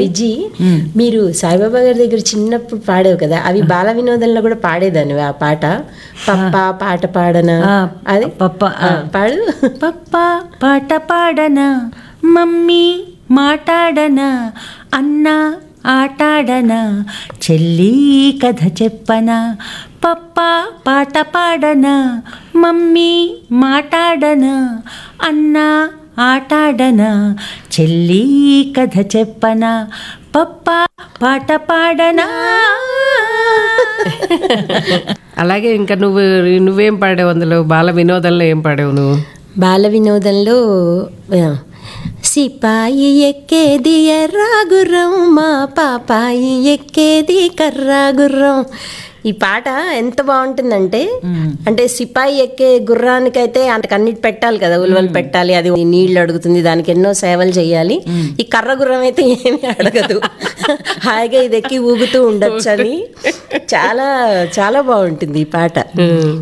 విజి మీరు సాయిబాబా గారి దగ్గర చిన్నప్పుడు పాడావు కదా అవి బాల వినోదంలో కూడా పాడేదాన్ని ఆ పాట పప్ప పాట పాడనా ఆ, అది పప్ప, ఆ, ఆ. పాడు పప్ప పాట పాడనా మమ్మీ మాటాడనా అన్న ఆటాడనా చెల్లి కథ చెప్పనా పప్ప పాట పాడనా మమ్మీ మాటాడనా అన్న ఆటాడనా చెల్లి కథ చెప్పనా పప్ప పాట పాడనా అలాగే ఇంకా నువ్వు నువ్వేం పాడావు అందులో బాల వినోదంలో ఏం పాడావు నువ్వు బాల వినోదంలో ఆ, సిపాయి ఎక్కేది ఎర్రా గుర్రం మా పాపాయి ఎక్కేది కర్రా గుర్రం ఈ పాట ఎంత బాగుంటుందంటే అంటే సిపాయి ఎక్కే గుర్రానికైతే అంతకన్నిటి పెట్టాలి కదా ఉలువలు పెట్టాలి అది నీళ్లు అడుగుతుంది దానికి ఎన్నో సేవలు చేయాలి ఈ కర్ర గుర్రం అయితే ఏమీ అడగదు హాయిగా ఇది ఎక్కి ఊగుతూ ఉండొచ్చు అని చాలా చాలా బాగుంటుంది ఈ పాట